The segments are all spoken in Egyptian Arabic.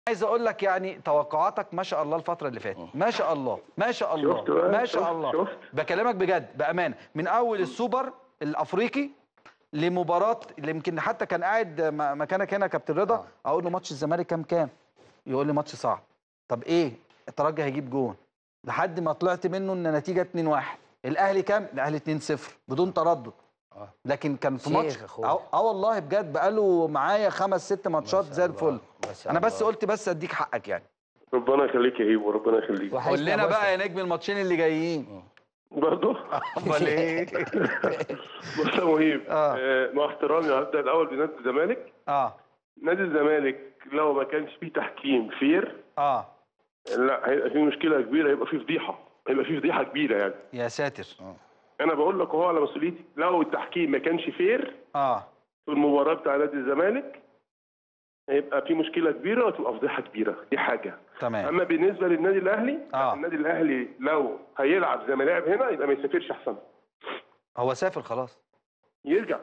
عايز اقول لك يعني توقعاتك ما شاء الله الفتره اللي فاتت ما شاء الله ما شاء الله شفت بقى؟ ما شاء شفت- الله شفت؟ بكلمك بجد بامانه من اول السوبر الافريقي لمباراه اللي يمكن حتى كان قاعد م- مكانك هنا يا كابتن رضا اقول له ماتش الزمالك كام كام يقول لي ماتش صعب طب ايه الترجي هيجيب جون لحد ما طلعت منه ان نتيجه 2-1 الاهلي كام الاهلي 2-0 بدون تردد آه. لكن كان في شيخ ماتش يا أخويا. اه آه والله بجد بقاله معايا خمس ست ماتشات شاء زي الله، الفل ما شاء انا بس الله. قلت بس اديك حقك يعني ربنا يخليك يا هيبو ربنا يخليك وحشنا قول لنا بس. بقى يا نجم الماتشين اللي جايين برضه امال ايه بص يا مهيب آه. آه، مع احترامي هبدا الاول بنادي الزمالك اه نادي الزمالك لو ما كانش فيه تحكيم فير اه لا هيبقى فيه مشكله كبيره هيبقى فيه فضيحه هيبقى فيه فضيحه كبيره يعني يا ساتر انا بقول لك اهو على مسؤوليتي لو التحكيم ما كانش فير اه في المباراه بتاع نادي الزمالك هيبقى في مشكله كبيره وتبقى فضيحه كبيره دي حاجه تمام اما بالنسبه للنادي الاهلي آه. النادي الاهلي لو هيلعب زي ما لعب هنا يبقى ما يسافرش احسن هو سافر خلاص يرجع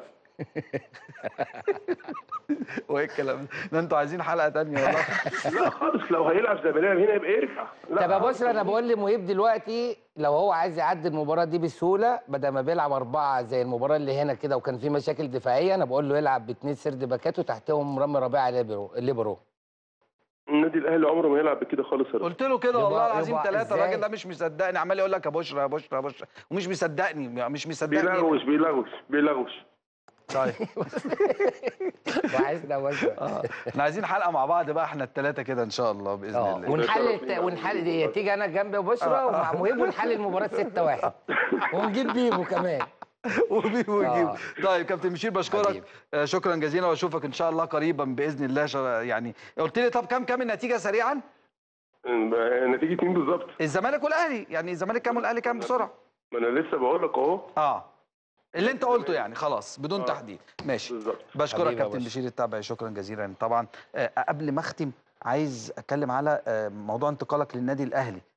وايه الكلام ده ده انتوا عايزين حلقه تانية والله لا خالص لو هيلعب زي ما لعب هنا يبقى يرجع لا طب يا بشرى انا بقول لمهيب دلوقتي لو هو عايز يعدي المباراه دي بسهوله بدل ما بيلعب اربعه زي المباراه اللي هنا كده وكان في مشاكل دفاعيه انا بقول له يلعب باثنين سرد باكات وتحتهم رامي ربيعه ليبرو ليبرو النادي الاهلي عمره ما يلعب بكده خالص يا رب. قلت له كده يبقى- والله العظيم يبقى ثلاثه إزاي؟ الراجل ده مش مصدقني عمال يقول لك يا بشرى يا بشرى يا بشرى ومش مصدقني مش مصدقني بيلغوش بيلغوش بيلغوش طيب وعايزنا يا بشرى اه احنا عايزين حلقه مع بعض بقى احنا الثلاثه كده ان شاء الله باذن اه الله ونحل الت... ونحل دي تيجي انا جنبي وبشرى ومع مهيب ونحل المباراه 6 1 ونجيب بيبو كمان وبيبو آه. يجيب طيب كابتن مشير بشكرك حبيبي. آه، شكرا جزيلا واشوفك ان شاء الله قريبا باذن الله شا- يعني قلت لي طب كام كام النتيجه سريعا نتيجه مين بالظبط؟ الزمالك والاهلي يعني الزمالك كام والاهلي كام بسرعه ما انا لسه بقول لك اهو اه اللي انت قلته يعني خلاص بدون آه. تحديد ماشي بالظبط بشكرك حبيبي يا كابتن باشا. بشير التابعي شكرا جزيلا طبعا آه، قبل ما اختم عايز اتكلم على آه، موضوع انتقالك للنادي الاهلي